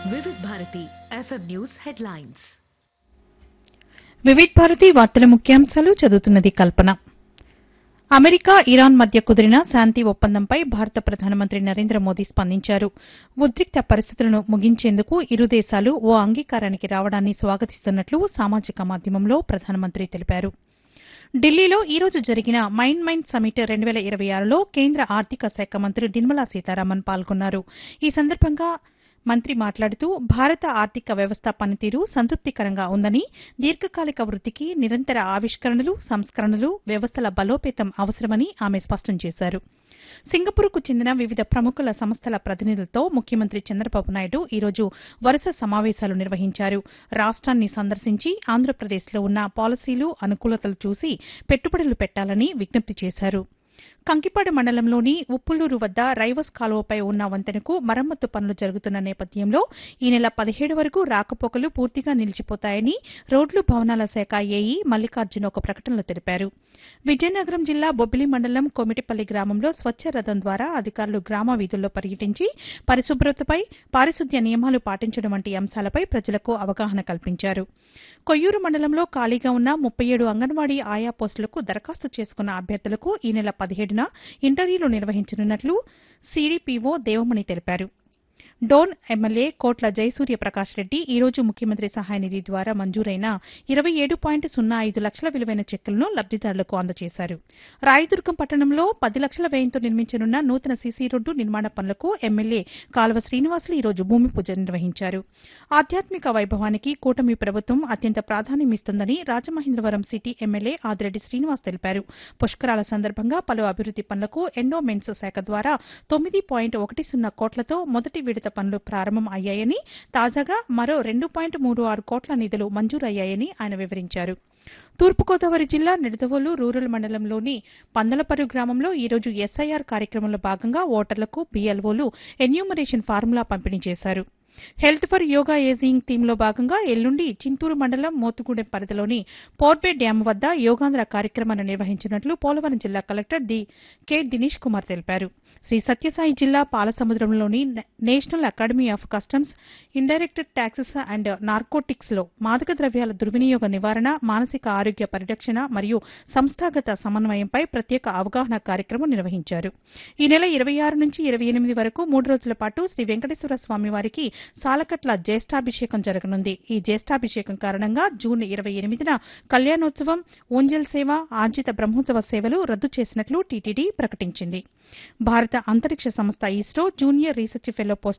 Vividh Bharati FM news headlines Vividh Bharati వార్తల ముఖ్యాంశాలు చదువుతున్నది కల్పన అమెరికా ఇరాన్ మధ్య కుదిరిన శాంతి ఒప్పందంపై భారత ప్రధానమంత్రి నరేంద్ర మోదీ స్పందించారు ఉద్రిక్త పరిస్థితులను ముగించేందుకు ఇరు దేశాలు ఓ అంగీకారానికి రావడాన్ని స్వాగతిస్తున్నట్లు సామాజిక మాధ్యమంలో ప్రధానమంత్రి తెలిపారు ఢిల్లీలో ఈ రోజు జరిగిన మైండ్ మైండ్ సమిట్ రెండు వేల ఇరవై ఆరులో కేంద్ర ఆర్థిక శాఖ మంత్రి నిర్మలా సీతారామన్ పాల్గొన్నారు ఈ సందర్భంగా మంత్రి మాట్లాడుతూ భారత ఆర్థిక వ్యవస్థ పనితీరు సంతృప్తికరంగా ఉందని దీర్ఘకాలిక వృద్దికి నిరంతర ఆవిష్కరణలు సంస్కరణలు వ్యవస్థల బలోపేతం అవసరమని ఆమె స్పష్టం చేశారు సింగపూర్కు చెందిన వివిధ ప్రముఖుల సంస్థల ప్రతినిధులతో ముఖ్యమంత్రి చంద్రబాబు నాయుడు ఈ రోజు వరుస సమావేశాలు నిర్వహించారు రాష్ట్రాన్ని సందర్శించి ఆంధ్రప్రదేశ్లో ఉన్న పాలసీలు అనుకూలతలు చూసి పెట్టుబడులు పెట్టాలని విజ్ఞప్తి చేశారు కంకిపాడు మండలంలోని ఉప్పులూరు వద్ద రైవస్ కాలువపై ఉన్న వంతెనకు మరమ్మతు పనులు జరుగుతున్న నేపథ్యంలో ఈ నెల పదిహేడు వరకు రాకపోకలు పూర్తిగా నిలిచిపోతాయని రోడ్లు భవనాల శాఖ ఏఈ మల్లికార్జున ఒక ప్రకటనలో తెలిపారు విజయనగరం జిల్లా బొబ్బిలి మండలం కొమిటిపల్లి గ్రామంలో స్వచ్ఛ రథం ద్వారా అధికారులు గ్రామ వీధుల్లో పర్యటించి పరిశుభ్రతపై పారిశుద్ధ్య నియమాలు పాటించడం వంటి అంశాలపై ప్రజలకు అవగాహన కల్పించారు కొయ్యూరు మండలంలో ఖాళీగా ఉన్న ముప్పై ఏడు అంగన్వాడీ ఆయా పోస్టులకు దరఖాస్తు చేసుకున్న అభ్యర్థులకు ఈ నెల పదిహేడున ఇంటర్వ్యూలు నిర్వహించనున్నట్లు సీడీపీఓ దేవమణి తెలిపారు డోన్ ఎమ్మెల్యే కోట్ల జయసూర్య ప్రకాష్ రెడ్డి ఈ రోజు ముఖ్యమంత్రి సహాయ నిధి ద్వారా మంజూరైన ఇరవై ఏడు పాయింట్ సున్నా ఐదు లక్షల విలువైన చెక్కులను లబ్దిదారులకు అందజేశారు రాయదుర్గం పట్టణంలో పది లక్షల వ్యయంతో నిర్మించనున్న నూతన సీసీ రోడ్డు నిర్మాణ పనులకు ఎమ్మెల్యే కాలువ శ్రీనివాసులు ఈ రోజు భూమి పూజ నిర్వహించారు ఆధ్యాత్మిక వైభవానికి కూటమి ప్రభుత్వం అత్యంత ప్రాధాన్యమిస్తుందని రాజమహేంద్రవరం సిటీ ఎమ్మెల్యే ఆదిరెడ్డి శ్రీనివాస్ తెలిపారు పుష్కరాల సందర్భంగా పలు అభివృద్ది పనులకు ఎండోమెంట్స్ శాఖ ద్వారా తొమ్మిది పాయింట్ ఒకటి సున్నా కోట్లతో మొదటి విడత పనులు ప్రారంభం అయ్యాయని తాజాగా మరో రెండు పాయింట్ మూడు ఆరు కోట్ల నిధులు మంజూరయ్యాయని ఆయన వివరించారు తూర్పుగోదావరి జిల్లా నిడదవోలు రూరల్ మండలంలోని పందలపరు గ్రామంలో ఈ రోజు ఎస్ఐఆర్ కార్యక్రమంలో భాగంగా ఓటర్లకు బీఎల్ఓలు ఎన్యూమరేషన్ ఫార్ములా పంపిణీ చేశారు హెల్త్ ఫర్ యోగా ఏజింగ్ థీమ్లో భాగంగా ఎల్లుండి చింతూరు మండలం మోతుగూడెం పరిధిలోని పోర్బే డ్యాం వద్ద యోగాంధ్ర కార్యక్రమాన్ని నిర్వహించినట్లు పోలవరం జిల్లా collector D K Dinesh Kumar తెలిపారు శ్రీ సత్యసాయి జిల్లా పాలసముద్రంలోని national academy of customs indirect taxes and narcotics లో మాదక ద్రవ్యాల దుర్వినియోగ నివారణ మానసిక ఆరోగ్య పరిరక్షణ మరియు సంస్థాగత సమన్వయంపై ప్రత్యేక అవగాహన కార్యక్రమం నిర్వహించారు ఈ నెల ఇరవై ఆరు నుంచి ఇరవై ఎనిమిది వరకు మూడు రోజుల పాటు శ్రీ వెంకటేశ్వర స్వామి వారికి సాలకట్ల జ్యేష్ఠాభిషేకం జరగనుంది ఈ జ్యేష్ఠాభిషేకం కారణంగా జూన్ ఇరవై ఎనిమిదిన కళ్యాణోత్సవం ఓంజల్ సేవ ఆర్జిత బ్రహ్మోత్సవ సేవలు రద్దు చేసినట్లు టీటీడీ ప్రకటించింది భారత అంతరిక్ష సంస్థ ISRO junior research fellow post